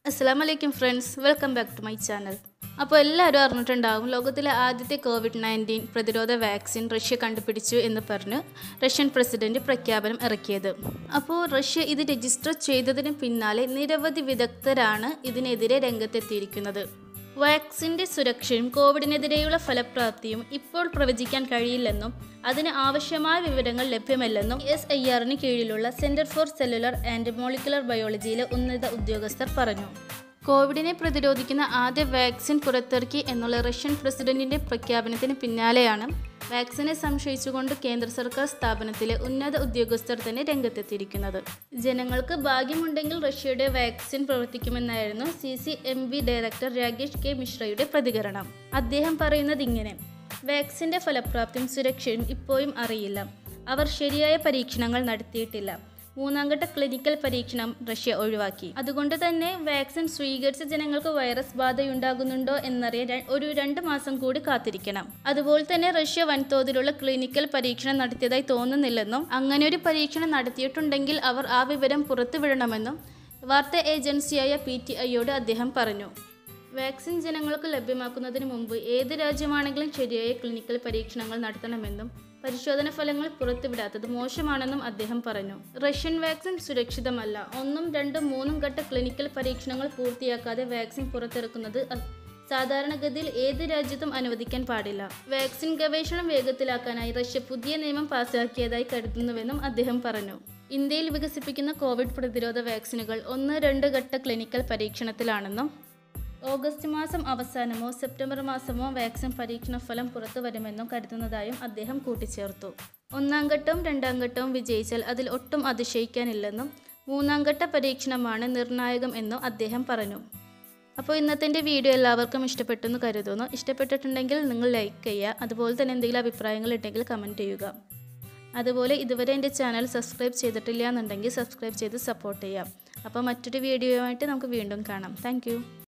അസ്സാം വലൈക്കും friends welcome back to my channel അപ്പോൾ എല്ലാവരും അറിഞ്ഞിട്ടുണ്ടാകും ലോകത്തിലെ ആദ്യത്തെ കോവിഡ് നയൻറ്റീൻ പ്രതിരോധ വാക്സിൻ റഷ്യ കണ്ടുപിടിച്ചു എന്ന് പറഞ്ഞ് റഷ്യൻ പ്രസിഡന്റ് പ്രഖ്യാപനം ഇറക്കിയത് അപ്പോൾ റഷ്യ ഇത് രജിസ്റ്റർ ചെയ്തതിന് പിന്നാലെ നിരവധി വിദഗ്ധരാണ് ഇതിനെതിരെ രംഗത്തെത്തിയിരിക്കുന്നത് വാക്സിൻ്റെ സുരക്ഷയും കോവിഡിനെതിരെയുള്ള ഫലപ്രാപ്തിയും ഇപ്പോൾ പ്രവചിക്കാൻ കഴിയില്ലെന്നും അതിന് ആവശ്യമായ വിവരങ്ങൾ ലഭ്യമല്ലെന്നും എസ് ഐ ആറിന് കീഴിലുള്ള Centre for Cellular and Molecular ബയോളജിയിലെ ഉന്നത ഉദ്യോഗസ്ഥർ പറഞ്ഞു കോവിഡിനെ പ്രതിരോധിക്കുന്ന ആദ്യ വാക്സിൻ പുറത്തിറക്കി എന്നുള്ള റഷ്യൻ പ്രസിഡന്റിന്റെ പ്രഖ്യാപനത്തിന് പിന്നാലെയാണ് വാക്സിനെ സംശയിച്ചുകൊണ്ട് കേന്ദ്ര സർക്കാർ സ്ഥാപനത്തിലെ ഉന്നത ഉദ്യോഗസ്ഥർ തന്നെ രംഗത്തെത്തിയിരിക്കുന്നത് ജനങ്ങൾക്ക് ഭാഗ്യമുണ്ടെങ്കിൽ റഷ്യയുടെ വാക്സിൻ പ്രവർത്തിക്കുമെന്നായിരുന്നു C C M B director Rakesh K മിശ്രയുടെ പ്രതികരണം അദ്ദേഹം പറയുന്നത് ഇങ്ങനെ വാക്സിന്റെ ഫലപ്രാപ്തിയും സുരക്ഷയും ഇപ്പോഴും അറിയില്ല അവർ ശരിയായ പരീക്ഷണങ്ങൾ നടത്തിയിട്ടില്ല മൂന്നാം ഘട്ട ക്ലിനിക്കൽ പരീക്ഷണം റഷ്യ ഒഴിവാക്കി അതുകൊണ്ട് തന്നെ വാക്സിൻ സ്വീകരിച്ച ജനങ്ങൾക്ക് വൈറസ് ബാധയുണ്ടാകുന്നുണ്ടോ എന്നറിയാൻ ര- ഒരു രണ്ട് മാസം കൂടി കാത്തിരിക്കണം അതുപോലെ തന്നെ റഷ്യ വൻതോതിലുള്ള ക്ലിനിക്കൽ പരീക്ഷണം നടത്തിയതായി തോന്നുന്നില്ലെന്നും അങ്ങനെ ഒരു പരീക്ഷണം നടത്തിയിട്ടുണ്ടെങ്കിൽ അവർ ആ വിവരം പുറത്തുവിടണമെന്നും വാർത്താ ഏജൻസിയായ പി ടി ഐയോട് അദ്ദേഹം പറഞ്ഞു വാക്സിൻ ജനങ്ങൾക്ക് ലഭ്യമാക്കുന്നതിന് മുമ്പ് ഏത് രാജ്യമാണെങ്കിലും ശരിയായ ക്ലിനിക്കൽ പരീക്ഷണങ്ങൾ നടത്തണമെന്നും പരിശോധന ഫലങ്ങൾ പുറത്തുവിടാത്തത് മോശമാണെന്നും അദ്ദേഹം പറഞ്ഞു റഷ്യൻ വാക്സിൻ സുരക്ഷിതമല്ല ഒന്നും രണ്ടും മൂന്നും ഘട്ട ക്ലിനിക്കൽ പരീക്ഷണങ്ങൾ പൂർത്തിയാക്കാതെ വാക്സിൻ പുറത്തിറക്കുന്നത് അ- സാധാരണഗതിയിൽ ഏത് രാജ്യത്തും അനുവദിക്കാൻ പാടില്ല വാക്സിൻ ഗവേഷണം വേഗത്തിലാക്കാനായി റഷ്യ പുതിയ നിയമം പാസാക്കിയതായി കരുതുന്നുവെന്നും അദ്ദേഹം പറഞ്ഞു ഇന്ത്യയിൽ വികസിപ്പിക്കുന്ന കോവിഡ് പ്രതിരോധ വാക്സിനുകൾ ഒന്ന് രണ്ട് ഘട്ട ക്ലിനിക്കൽ പരീക്ഷണത്തിലാണെന്നും ഓഗസ്റ്റ് മാസം അവസാനമോ സെപ്റ്റംബർ മാസമോ വാക്സിൻ പരീക്ഷണ ഫലം പുറത്തു വരുമെന്നും കരുതുന്നതായും അദ്ദേഹം കൂട്ടിച്ചേർത്തു ഒന്നാം ഘട്ടവും രണ്ടാം ഘട്ടവും വിജയിച്ചാൽ അതിൽ ഒട്ടും അതിശയിക്കാനില്ലെന്നും മൂന്നാം ഘട്ട പരീക്ഷണമാണ് നിർണായകം എന്നും അദ്ദേഹം പറഞ്ഞു അപ്പോൾ ഇന്നത്തെ എൻ്റെ വീഡിയോ എല്ലാവർക്കും ഇഷ്ടപ്പെട്ടെന്ന് കരുതുന്നു ഇഷ്ടപ്പെട്ടിട്ടുണ്ടെങ്കിൽ നിങ്ങൾ ലൈക്ക് ചെയ്യുക അതുപോലെ തന്നെ എന്തെങ്കിലും അഭിപ്രായങ്ങൾ ഉണ്ടെങ്കിൽ കമൻറ്റ് ചെയ്യുക അതുപോലെ ഇതുവരെ എൻ്റെ ചാനൽ സബ്സ്ക്രൈബ് ചെയ്തിട്ടില്ല എന്നുണ്ടെങ്കിൽ സബ്സ്ക്രൈബ് ചെയ്ത് സപ്പോർട്ട് ചെയ്യാം അപ്പോൾ മറ്റൊരു വീഡിയോയുമായിട്ട് നമുക്ക് വീണ്ടും കാണാം താങ്ക്